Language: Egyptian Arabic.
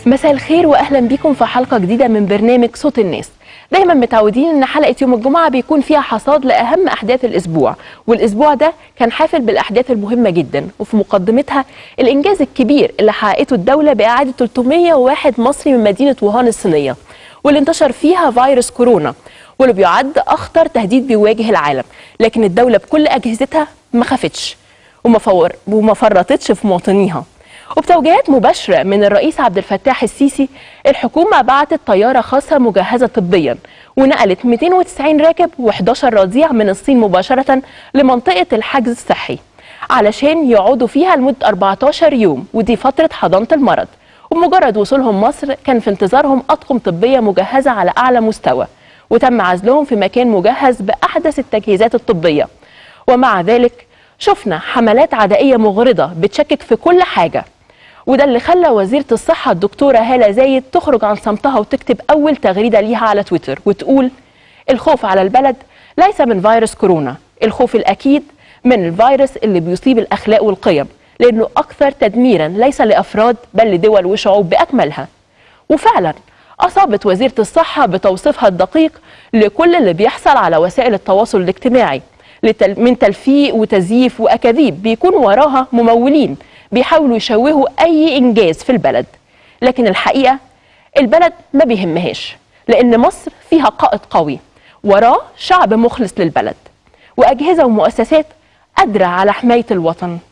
مساء الخير واهلا بيكم في حلقه جديده من برنامج صوت الناس دايما متعودين ان حلقه يوم الجمعه بيكون فيها حصاد لاهم احداث الاسبوع والاسبوع ده كان حافل بالاحداث المهمه جدا وفي مقدمتها الانجاز الكبير اللي حققته الدوله باعاده 301 مصري من مدينه ووهان الصينيه واللي انتشر فيها فيروس كورونا واللي بيعد اخطر تهديد بيواجه العالم لكن الدوله بكل اجهزتها ما خافتش وما فور وما فرطتش في مواطنيها وبتوجيهات مباشرة من الرئيس عبد الفتاح السيسي الحكومة بعتت طيارة خاصة مجهزة طبيا ونقلت 290 راكب و11 رضيع من الصين مباشرة لمنطقة الحجز الصحي علشان يقعدوا فيها لمدة 14 يوم ودي فترة حضانة المرض ومجرد وصولهم مصر كان في انتظارهم أطقم طبية مجهزة على أعلى مستوى وتم عزلهم في مكان مجهز بأحدث التجهيزات الطبية ومع ذلك شفنا حملات عدائية مغرضة بتشكك في كل حاجة وده اللي خلى وزيرة الصحة الدكتورة هالة زايد تخرج عن صمتها وتكتب أول تغريدة ليها على تويتر وتقول الخوف على البلد ليس من فيروس كورونا الخوف الأكيد من الفيروس اللي بيصيب الأخلاق والقيم لأنه أكثر تدميرا ليس لأفراد بل لدول وشعوب بأكملها وفعلا أصابت وزيرة الصحة بتوصيفها الدقيق لكل اللي بيحصل على وسائل التواصل الاجتماعي لتل- من تلفيق وتزييف وأكاذيب بيكون وراها ممولين بيحاولوا يشوهوا أي إنجاز في البلد لكن الحقيقة البلد ما بيهمهاش لأن مصر فيها قائد قوي وراه شعب مخلص للبلد وأجهزة ومؤسسات قادرة على حماية الوطن